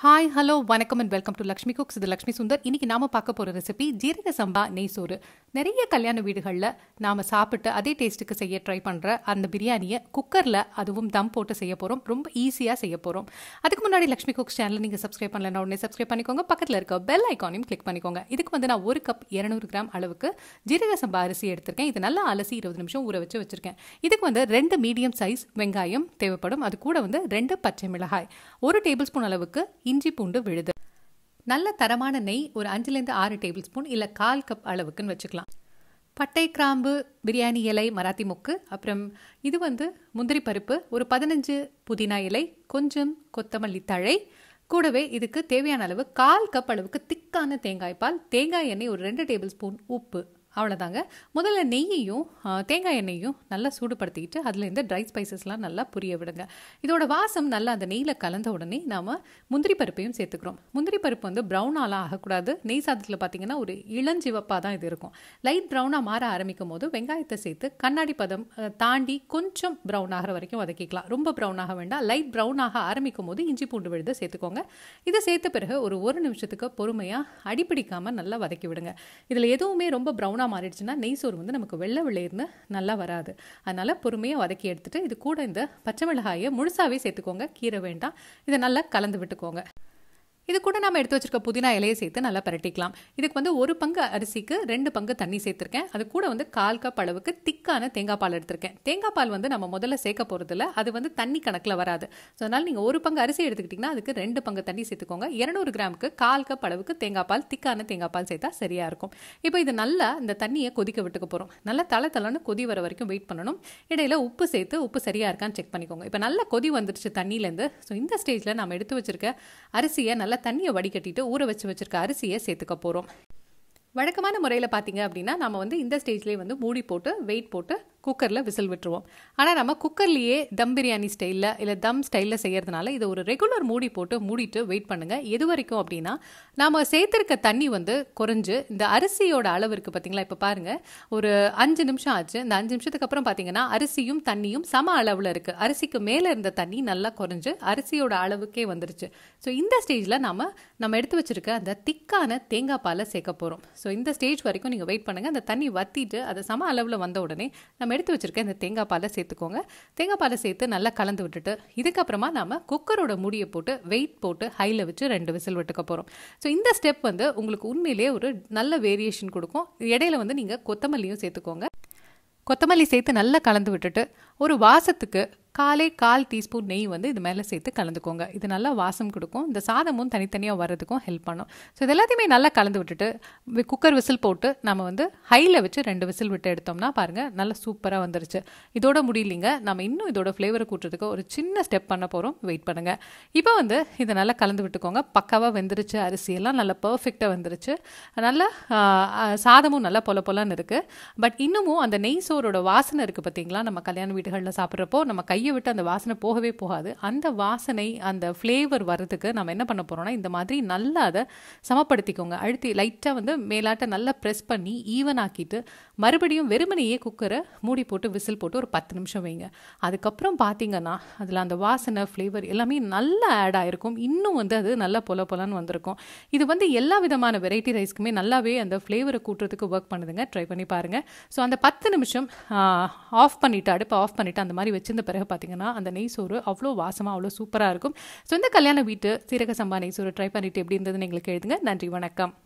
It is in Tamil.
ஹாய் ஹலோ வணக்கம் and welcome to Lakshmi cooks இது லக்ஷ்மி சுந்தர் இன்னைக்கு நாம பார்க்க போற ரெசிபி ஜீரக சம்பா நெய் சோறு நிறைய கல்யாண வீடுகளில் நாம சாப்பிட்டு அதே டேஸ்ட்டுக்கு செய்ய ட்ரை பண்ற அந்த பிரியாணியை குக்கர்ல அதுவும் தம் போட்டு செய்ய போறோம் ரொம்ப ஈஸியா செய்ய போறோம் அதுக்கு முன்னாடி லக்ஷ்மி குக்ஸ் சேனல் நீங்க சப்ஸ்கிரைப் பண்ணலன்னா உடனே சப்ஸ்கிரைப் பண்ணிக்கோங்க பக்கத்துல இருக்க பெல் ஐக்கானையும் கிளிக் பண்ணிக்கோங்க இதுக்கு வந்து நான் ஒரு கப் 200 கிராம் அளவுக்கு ஜீரக சம்பா அரிசி எடுத்திருக்கேன் இது நல்லா அலசி இருபது நிமிஷம் ஊற வச்சு வச்சிருக்கேன் இதுக்கு வந்து ரெண்டு மீடியம் சைஸ் வெங்காயம் தேவைப்படும் அது கூட வந்து ரெண்டு பச்சை மிளகாய் ஒரு டேபிள் ஸ்பூன் அளவுக்கு இஞ்சி பூண்டு விழுது நல்ல தரமான நெய் ஒரு அஞ்சுலேருந்து ஆறு டேபிள் ஸ்பூன் இல்லை கால் கப் அளவுக்குன்னு வச்சுக்கலாம் பட்டை கிராம்பு பிரியாணி இலை மராத்தி முக்கு அப்புறம் இது வந்து முந்திரி பருப்பு ஒரு பதினஞ்சு புதினா இலை கொஞ்சம் கொத்தமல்லி தழை கூடவே இதுக்கு தேவையான அளவு கால் கப் அளவுக்கு திக்கான தேங்காய் பால் தேங்காய் எண்ணெய் ஒரு ரெண்டு டேபிள் ஸ்பூன் உப்பு அவ்வளோதாங்க முதல்ல நெய்யையும் ஆ, தேங்காய் எண்ணெயையும் நல்லா சூடுபடுத்திக்கிட்டு அதில் இந்த ட்ரை ஸ்பைசஸ்லாம் நல்லா புரிய விடுங்க இதோட வாசம் நல்லா அந்த நெய்யில் கலந்த உடனே நாம் முந்திரி பருப்பையும் சேர்த்துக்கிறோம் முந்திரி பருப்பு வந்து ப்ரௌனாலாம் ஆகக்கூடாது நெய் சாதத்தில் பார்த்தீங்கன்னா ஒரு இளஞ்சிவப்பாக தான் இது இருக்கும் லைட் ப்ரௌனாக மாற ஆரம்பிக்கும் போது வெங்காயத்தை சேர்த்து கண்ணாடி பதம் அ, தாண்டி கொஞ்சம் ப்ரௌன் ஆகிற வரைக்கும் வதக்கிக்கலாம் ரொம்ப ப்ரௌன் ஆக வேண்டாம் லைட் ப்ரௌன் ஆக ஆரம்பிக்கும் போது இஞ்சி பூண்டு விழுது சேர்த்துக்கோங்க இதை சேர்த்த பிறகு ஒரு ஒரு நிமிஷத்துக்கு பொறுமையாக அடிப்பிடிக்காமல் நல்லா வதக்கி விடுங்க இதில் எதுவுமே ரொம்ப ப்ரௌனாக மாறிடுச்சுன்னா நெய் சோறு வந்து நமக்கு வெள்ளை வெள்ளையர்னு நல்லா வராது அதனால் பொறுமையாக வதக்கி எடுத்துட்டு இது கூட இந்த பச்சை மிளகாயை முழுசாவே சேர்த்துக்கோங்க கீரை வேண்டாம் இதை நல்லா கலந்து விட்டுக்கோங்க இது கூட நம்ம எடுத்து வச்சிருக்க புதினா இலையை சேர்த்து நல்லா பரட்டிக்கலாம் இதுக்கு வந்து ஒரு பங்கு அரிசிக்கு ரெண்டு பங்கு தண்ணி சேர்த்துருக்கேன் அது கூட வந்து கால் கப் அளவுக்கு திக்கான தேங்காய் பால் எடுத்திருக்கேன் தேங்காய் பால் வந்து நம்ம முதல்ல சேர்க்க போகிறதில்ல அது வந்து தண்ணி கணக்கில் வராது ஸோ அதனால் நீங்கள் ஒரு பங்கு அரிசி எடுத்துக்கிட்டிங்கன்னா அதுக்கு ரெண்டு பங்கு தண்ணி சேர்த்துக்கோங்க இரநூறு கிராமுக்கு கால் கப் அளவுக்கு தேங்காய் பால் திக்கான தேங்காய் பால் சேர்த்தா சரியாக இருக்கும் இப்போ இது நல்லா இந்த தண்ணியை கொதிக்க விட்டுக்க போகிறோம் நல்லா தலை தலைன்னு கொதி வர வரைக்கும் வெயிட் பண்ணணும் இடையில உப்பு சேர்த்து உப்பு சரியாக இருக்கான்னு செக் பண்ணிக்கோங்க இப்போ நல்லா கொதி வந்துருச்சு தண்ணியிலேருந்து ஸோ இந்த ஸ்டேஜில் நம்ம எடுத்து வச்சிருக்க அரிசியை நல்லா தண்ணியை வடிகட்டிட்டு ஊற வச்சு வச்சிருக்க அரிசியை சேர்த்துக்க போகிறோம் வழக்கமான முறையில் பார்த்தீங்க அப்படின்னா நம்ம வந்து இந்த ஸ்டேஜ்லேயே வந்து மூடி போட்டு வெயிட் போட்டு குக்கரில் விசில் விட்டுருவோம் ஆனால் நம்ம குக்கர்லேயே தம் பிரியாணி ஸ்டைலில் இல்லை தம் ஸ்டைலில் செய்யறதுனால இதை ஒரு ரெகுலர் மூடி போட்டு மூடிட்டு வெயிட் பண்ணுங்கள் எது வரைக்கும் அப்படின்னா நாம் சேர்த்துருக்க தண்ணி வந்து குறைஞ்சு இந்த அரிசியோட அளவு இருக்குது பார்த்தீங்களா இப்போ பாருங்கள் ஒரு அஞ்சு நிமிஷம் ஆச்சு இந்த அஞ்சு நிமிஷத்துக்கு அப்புறம் பார்த்தீங்கன்னா அரிசியும் தண்ணியும் சம அளவில் இருக்குது அரிசிக்கு மேலே இருந்த தண்ணி நல்லா குறைஞ்சு அரிசியோட அளவுக்கே வந்துருச்சு ஸோ இந்த ஸ்டேஜில் நாம நம்ம எடுத்து வச்சிருக்க அந்த திக்கான தேங்காய் பாலை சேர்க்க போகிறோம் ஸோ இந்த ஸ்டேஜ் வரைக்கும் நீங்கள் வெயிட் பண்ணுங்கள் அந்த தண்ணி வத்திட்டு அது சம அளவில் வந்த உடனே நம்ம எடுத்து வச்சிருக்க இந்த தேங்காய் பாலை சேர்த்துக்கோங்க தேங்காய் பாலை சேர்த்து நல்லா கலந்து விட்டுட்டு இதுக்கப்புறமா நாம குக்கரோட மூடியை போட்டு வெயிட் போட்டு ஹையில் வச்சு ரெண்டு விசில் விட்டுக்க போகிறோம் ஸோ இந்த ஸ்டெப் வந்து உங்களுக்கு உண்மையிலேயே ஒரு நல்ல வேரியேஷன் கொடுக்கும் இடையில வந்து நீங்கள் கொத்தமல்லியும் சேர்த்துக்கோங்க கொத்தமல்லி சேர்த்து நல்லா கலந்து விட்டுட்டு ஒரு வாசத்துக்கு காலை கால் டீஸ்பூன் நெய் வந்து இது மேலே சேர்த்து கலந்துக்கோங்க இது நல்லா வாசம் கொடுக்கும் இந்த சாதமும் தனித்தனியாக வர்றதுக்கும் ஹெல்ப் பண்ணும் ஸோ இது எல்லாத்தையுமே நல்லா கலந்து விட்டுட்டு வி- குக்கர் விசில் போட்டு நம்ம வந்து ஹையில் வச்சு ரெண்டு விசில் விட்டு எடுத்தோம்னா பாருங்கள் நல்லா சூப்பராக வந்துருச்சு இதோட முடியலைங்க நம்ம இன்னும் இதோட ஃப்ளேவரை கூட்டுறதுக்கு ஒரு சின்ன ஸ்டெப் பண்ண போகிறோம் வெயிட் பண்ணுங்கள் இப்போ வந்து இதை நல்லா கலந்து விட்டுக்கோங்க பக்காவாக வெந்துருச்சு அரிசியெல்லாம் நல்லா பர்ஃபெக்டாக வந்துருச்சு நல்லா ஆ, ஆ, சாதமும் நல்லா பொல பொலன்னு இருக்குது பட் இன்னமும் அந்த நெய் சோறோட வாசனை இருக்குது பார்த்தீங்களா நம்ம கல்யாண வீடுகளில் சாப்பிட்றப்போ நம்ம கையை விட்டு அந்த வாசனை போகவே போகாது அந்த வாசனை அந்த ஃப்ளேவர் வர்றதுக்கு நம்ம என்ன பண்ண போகிறோம்னா இந்த மாதிரி நல்லா அதை சமப்படுத்திக்கோங்க அழுத்தி லைட்டாக வந்து மேலாட்ட நல்லா ப்ரெஸ் பண்ணி ஈவன் ஆக்கிட்டு மறுபடியும் வெறுமனையே குக்கரை மூடி போட்டு விசில் போட்டு ஒரு பத்து நிமிஷம் வைங்க அதுக்கப்புறம் பார்த்தீங்கன்னா அதில் அந்த வாசனை ஃப்ளேவர் எல்லாமே நல்லா ஆட் ஆயிருக்கும் இன்னும் வந்து அது நல்லா பொல பொலன்னு வந்திருக்கும் இது வந்து எல்லா விதமான வெரைட்டி ரைஸ்க்குமே நல்லாவே அந்த ஃப்ளேவரை கூட்டுறதுக்கு ஒர்க் பண்ணுதுங்க ட்ரை பண்ணி பாருங்கள் ஸோ அந்த பத்து நிமிஷம் ஆஃப் பண்ணிவிட்டு அடுப்பை ஆஃப் பண்ணிவிட்டு அந்த மாதிரி வச்சிருந்த பிறகு பார்த்தீங்கன்னா அந்த நெய் சோறு அவ்வளோ வாசமாக அவ்வளோ சூப்பராக இருக்கும் ஸோ இந்த கல்யாண வீட்டு சீரக சம்பா நெய் சோறு ட்ரை பண்ணிட்டு எப்படி இருந்ததுன்னு எங்களுக்கு எழுதுங்க நன்றி வணக்கம்